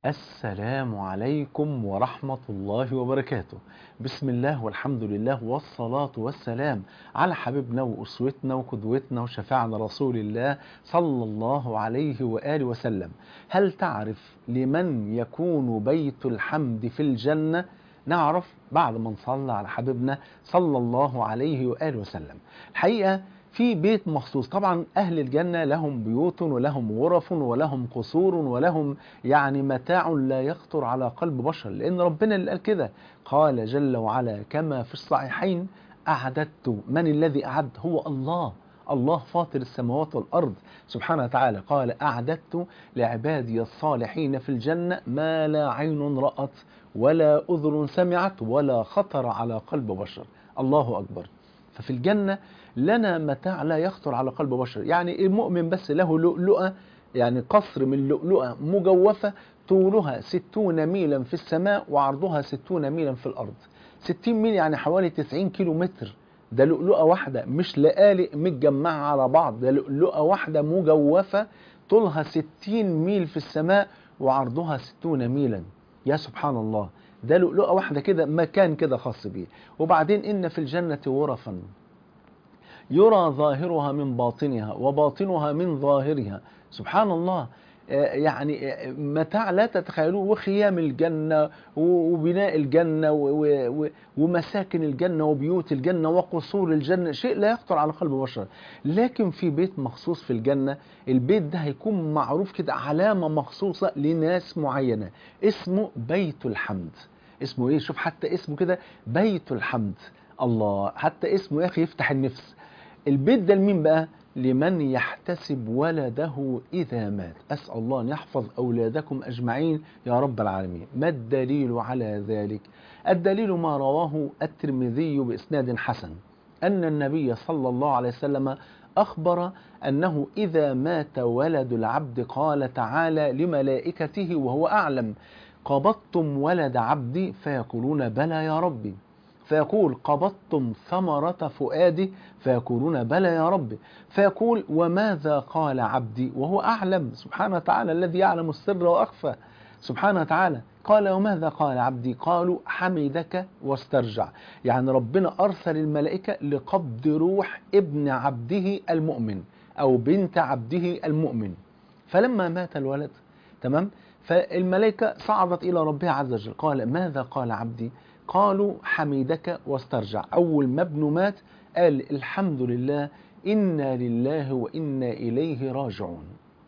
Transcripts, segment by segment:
السلام عليكم ورحمة الله وبركاته بسم الله والحمد لله والصلاة والسلام على حبيبنا وأسوتنا وقدوتنا وشفاعنا رسول الله صلى الله عليه وآله وسلم هل تعرف لمن يكون بيت الحمد في الجنة نعرف بعد ما نصلى على حبيبنا صلى الله عليه وآله وسلم الحقيقة في بيت مخصوص طبعا أهل الجنة لهم بيوت ولهم غرف ولهم قصور ولهم يعني متاع لا يخطر على قلب بشر لأن ربنا اللي قال كده قال جل وعلا كما في الصحيحين أعددت من الذي أعد هو الله الله فاطر السماوات والأرض سبحانه وتعالى قال أعددت لعبادي الصالحين في الجنة ما لا عين رأت ولا أذن سمعت ولا خطر على قلب بشر الله أكبر ففي الجنة لنا متاع لا يخطر على قلب بشر يعني المؤمن بس له لؤلؤة يعني قصر من لؤلؤة مجوفة طولها ستون ميلا في السماء وعرضها ستون ميلا في الأرض ستين ميل يعني حوالي تسعين كيلو متر ده لؤلؤة واحدة مش لقالق متجمعة على بعض ده لؤلؤة واحدة مجوفة طولها ستين ميل في السماء وعرضها ستون ميلا يا سبحان الله ده لؤلؤة واحدة كده مكان كده خاص بيه وبعدين إن في الجنة غرفا يرى ظاهرها من باطنها وباطنها من ظاهرها سبحان الله يعني متاع لا تتخيلوه وخيام الجنة وبناء الجنة ومساكن الجنة وبيوت الجنة وقصور الجنة شيء لا يخطر على قلب بشر لكن في بيت مخصوص في الجنة البيت ده هيكون معروف كده علامة مخصوصة لناس معينة اسمه بيت الحمد اسمه ايه شوف حتى اسمه كده بيت الحمد الله حتى اسمه يا اخي يفتح النفس البيت ده لمين بقى لمن يحتسب ولده إذا مات أسأل الله أن يحفظ أولادكم أجمعين يا رب العالمين ما الدليل على ذلك الدليل ما رواه الترمذي بإسناد حسن أن النبي صلى الله عليه وسلم أخبر أنه إذا مات ولد العبد قال تعالى لملائكته وهو أعلم قبضتم ولد عبدي فيقولون بلى يا ربي فيقول قبضتم ثمرة فؤادي فيقولون بلى يا رب فيقول وماذا قال عبدي وهو أعلم سبحانه وتعالى الذي يعلم السر وأخفى سبحانه وتعالى قال وماذا قال عبدي قالوا حمدك واسترجع يعني ربنا أرسل الملائكة لقبض روح ابن عبده المؤمن أو بنت عبده المؤمن فلما مات الولد تمام فالملائكة صعدت إلى ربها عز وجل قال ماذا قال عبدي قالوا حميدك واسترجع أول ما ابنه مات قال الحمد لله إنا لله وإنا إليه راجعون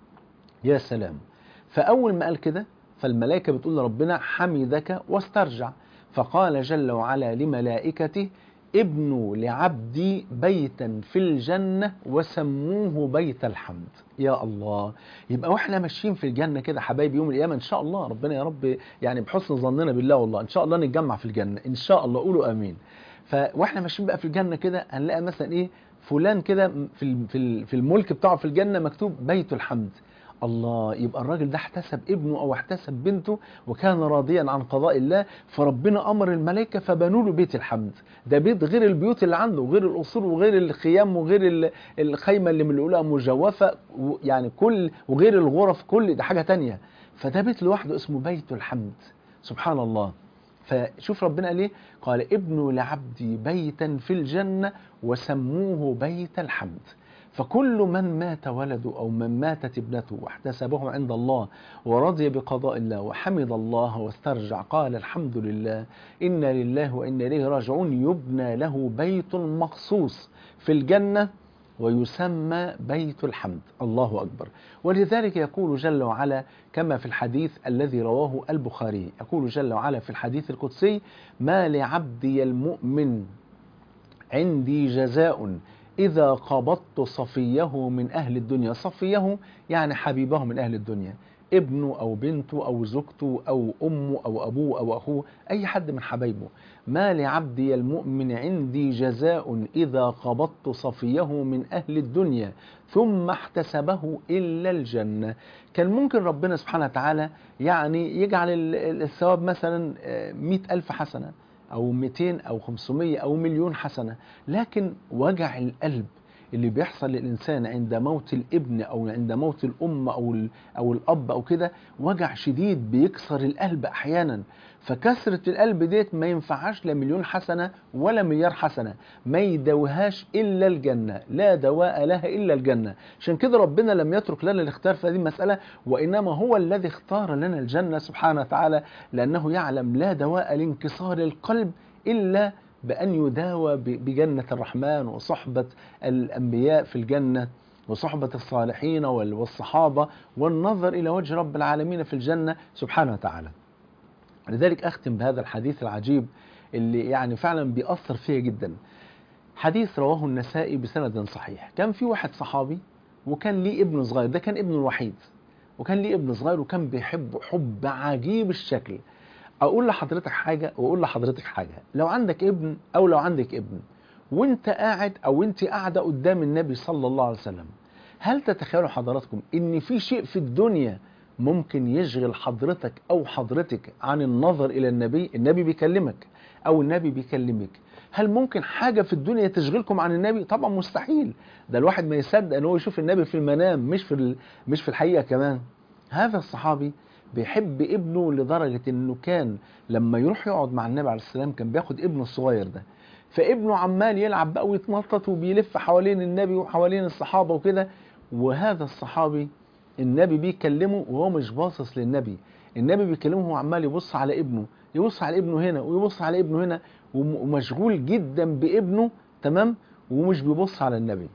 يا سلام فأول ما قال كده فالملائكة بتقول لربنا حميدك واسترجع فقال جل وعلا لملائكته ابنوا لعبدي بيتا في الجنة وسموه بيت الحمد يا الله يبقى واحنا ماشيين في الجنة كده حبايبي يوم القيامة ان شاء الله ربنا يا رب يعني بحسن ظننا بالله والله ان شاء الله نتجمع في الجنة ان شاء الله قولوا امين فواحنا ماشيين بقى في الجنة كده هنلاقي مثلا ايه فلان كده في في الملك بتاعه في الجنة مكتوب بيت الحمد الله يبقى الراجل ده احتسب ابنه او احتسب بنته وكان راضيا عن قضاء الله فربنا امر الملائكه فبنوا له بيت الحمد ده بيت غير البيوت اللي عنده وغير القصور وغير الخيام وغير الخيمه اللي بنقولها مجوفه يعني كل وغير الغرف كل ده حاجه تانية فده بيت لوحده اسمه بيت الحمد سبحان الله فشوف ربنا قال ايه قال ابنوا لعبدي بيتا في الجنه وسموه بيت الحمد فكل من مات ولده أو من ماتت ابنته واحتسبه عند الله ورضي بقضاء الله وحمد الله واسترجع قال الحمد لله إنا لله وإنا إليه راجعون يبنى له بيت مخصوص في الجنة ويسمى بيت الحمد الله أكبر ولذلك يقول جل وعلا كما في الحديث الذي رواه البخاري يقول جل وعلا في الحديث القدسي ما لعبدي المؤمن عندي جزاء إذا قبضت صفيه من أهل الدنيا صفيه يعني حبيبه من أهل الدنيا ابنه أو بنته أو زوجته أو أمه أو أبوه أو أخوه أي حد من حبايبه ما لعبدي المؤمن عندي جزاء إذا قبضت صفيه من أهل الدنيا ثم احتسبه إلا الجنة كان ممكن ربنا سبحانه وتعالى يعني يجعل الثواب مثلا مئة ألف حسنة أو 200 أو 500 أو مليون حسنة لكن وجع القلب اللي بيحصل للإنسان عند موت الابن أو عند موت الأم أو, ال- أو الأب أو كده وجع شديد بيكسر القلب أحيانا فكسرة القلب ديت ما ينفعهاش لا مليون حسنة ولا مليار حسنة ما يدوهاش إلا الجنة لا دواء لها إلا الجنة عشان كده ربنا لم يترك لنا الاختيار في هذه المسألة وإنما هو الذي اختار لنا الجنة سبحانه وتعالى لأنه يعلم لا دواء لانكسار القلب إلا بأن يداوى ب- بجنة الرحمن وصحبة الأنبياء في الجنة وصحبة الصالحين وال- والصحابة والنظر إلى وجه رب العالمين في الجنة سبحانه وتعالى لذلك أختم بهذا الحديث العجيب اللي يعني فعلا بيأثر فيا جدا حديث رواه النسائي بسند صحيح كان في واحد صحابي وكان ليه ابن صغير ده كان ابنه الوحيد وكان ليه ابن صغير وكان بيحبه حب عجيب الشكل اقول لحضرتك حاجه واقول لحضرتك حاجه لو عندك ابن او لو عندك ابن وانت قاعد او انت قاعده قدام النبي صلى الله عليه وسلم هل تتخيلوا حضراتكم ان في شيء في الدنيا ممكن يشغل حضرتك او حضرتك عن النظر الى النبي النبي بيكلمك او النبي بيكلمك هل ممكن حاجة في الدنيا تشغلكم عن النبي طبعا مستحيل ده الواحد ما يصدق ان هو يشوف النبي في المنام مش في ال- مش في الحقيقة كمان هذا الصحابي بيحب ابنه لدرجة انه كان لما يروح يقعد مع النبي عليه السلام كان بياخد ابنه الصغير ده فابنه عمال يلعب بقى ويتنطط وبيلف حوالين النبي وحوالين الصحابة وكده وهذا الصحابي النبي بيكلمه وهو مش باصص للنبي النبي بيكلمه وهو عمال يبص على ابنه يبص على ابنه هنا ويبص على ابنه هنا وم- ومشغول جدا بابنه تمام ومش بيبص على النبي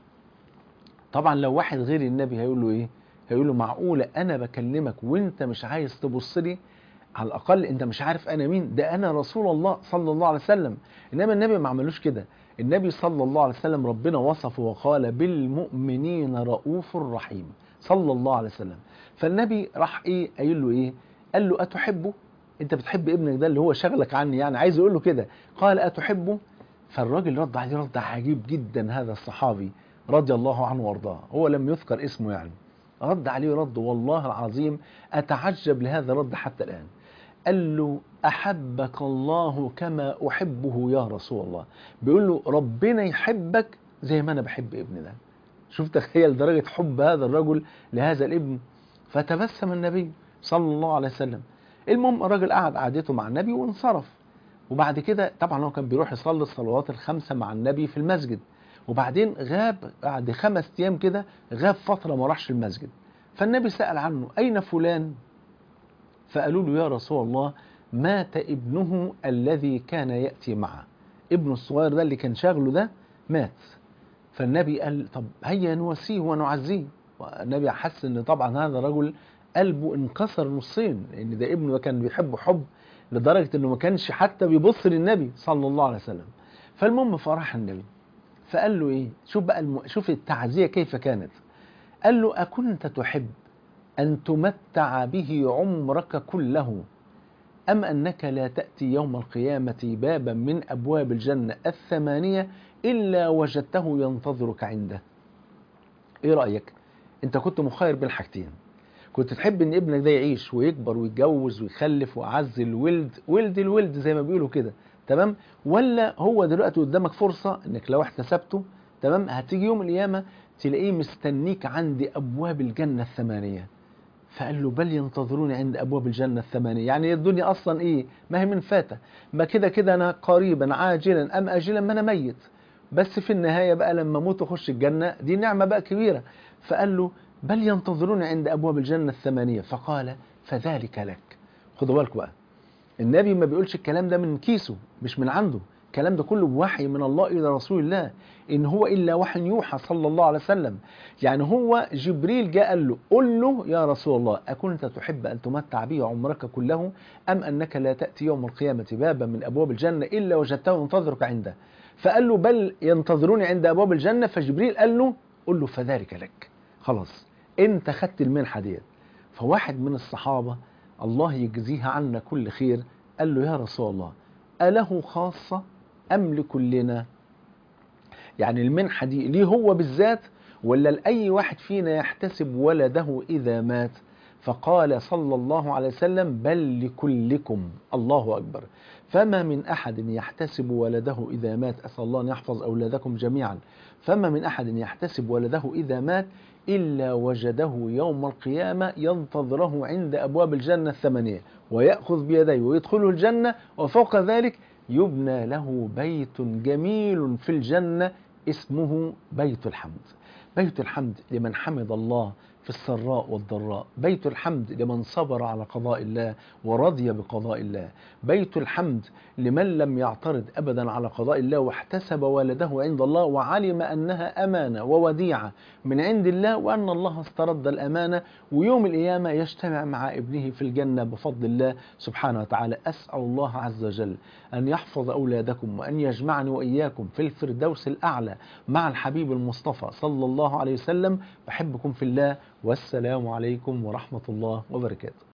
طبعا لو واحد غير النبي هيقول له ايه هيقول له معقولة انا بكلمك وانت مش عايز تبص لي على الاقل انت مش عارف انا مين ده انا رسول الله صلى الله عليه وسلم انما النبي ما عملوش كده النبي صلى الله عليه وسلم ربنا وصفه وقال بالمؤمنين رؤوف رحيم صلى الله عليه وسلم فالنبي راح ايه قايل له ايه قال له اتحبه انت بتحب ابنك ده اللي هو شغلك عني يعني عايز يقول له كده قال اتحبه فالراجل رد عليه رد عجيب جدا هذا الصحابي رضي الله عنه وارضاه هو لم يذكر اسمه يعني رد عليه رد والله العظيم اتعجب لهذا الرد حتى الان قال له احبك الله كما احبه يا رسول الله بيقول له ربنا يحبك زي ما انا بحب ابني ده شوف تخيل درجة حب هذا الرجل لهذا الابن فتبسم النبي صلى الله عليه وسلم المهم الراجل قعد قعدته مع النبي وانصرف وبعد كده طبعا هو كان بيروح يصلي الصلوات الخمسة مع النبي في المسجد وبعدين غاب بعد خمس ايام كده غاب فترة ما راحش المسجد فالنبي سأل عنه أين فلان فقالوا له يا رسول الله مات ابنه الذي كان يأتي معه ابنه الصغير ده اللي كان شاغله ده مات فالنبي قال طب هيا نواسيه ونعزيه والنبي حس ان طبعا هذا الرجل قلبه انكسر نصين لان ده ابنه ده كان بيحبه حب لدرجة انه ما كانش حتى بيبص للنبي صلى الله عليه وسلم فالمهم فرح النبي فقال له ايه شوف بقى الم... شوف التعزية كيف كانت قال له أكنت تحب أن تمتع به عمرك كله أم أنك لا تأتي يوم القيامة بابا من أبواب الجنة الثمانية إلا وجدته ينتظرك عنده إيه رأيك؟ أنت كنت مخير بين حاجتين كنت تحب ان ابنك ده يعيش ويكبر ويتجوز ويخلف ويعز الولد ولد الولد زي ما بيقولوا كده تمام ولا هو دلوقتي قدامك فرصة انك لو احتسبته تمام هتيجي يوم القيامة تلاقيه مستنيك عند ابواب الجنة الثمانية فقال له بل ينتظروني عند ابواب الجنة الثمانية يعني الدنيا اصلا ايه ما هي من فاتة ما كده كده انا قريبا عاجلا ام اجلا ما انا ميت بس في النهاية بقى لما اموت واخش الجنة دي نعمة بقى كبيرة فقال له بل ينتظرون عند أبواب الجنة الثمانية فقال فذلك لك خدوا بالكم بقى النبي ما بيقولش الكلام ده من كيسه مش من عنده الكلام ده كله وحي من الله إلى رسول الله إن هو إلا وحي يوحى صلى الله عليه وسلم يعني هو جبريل جاء قال له قل له يا رسول الله أكنت تحب أن تمتع به عمرك كله أم أنك لا تأتي يوم القيامة بابا من أبواب الجنة إلا وجدته ينتظرك عنده فقال له بل ينتظروني عند أبواب الجنة فجبريل قال له قل له فذلك لك خلاص انت خدت المنحة ديت فواحد من الصحابة الله يجزيها عنا كل خير قال له يا رسول الله أله خاصة أم لكلنا يعني المنحة دي ليه هو بالذات ولا لأي واحد فينا يحتسب ولده إذا مات فقال صلى الله عليه وسلم بل لكلكم الله أكبر فما من أحد يحتسب ولده إذا مات أسأل الله أن يحفظ أولادكم جميعا فما من أحد يحتسب ولده إذا مات إلا وجده يوم القيامة ينتظره عند أبواب الجنة الثمانية ويأخذ بيديه ويدخله الجنة وفوق ذلك يبنى له بيت جميل في الجنة اسمه بيت الحمد بيت الحمد لمن حمد الله في السراء والضراء بيت الحمد لمن صبر على قضاء الله ورضي بقضاء الله بيت الحمد لمن لم يعترض أبدا على قضاء الله واحتسب والده عند الله وعلم أنها أمانة ووديعة من عند الله وأن الله استرد الأمانة ويوم القيامة يجتمع مع ابنه في الجنة بفضل الله سبحانه وتعالى أسأل الله عز وجل أن يحفظ أولادكم وأن يجمعني وإياكم في الفردوس الأعلى مع الحبيب المصطفى صلى الله عليه وسلم بحبكم في الله والسلام عليكم ورحمة الله وبركاته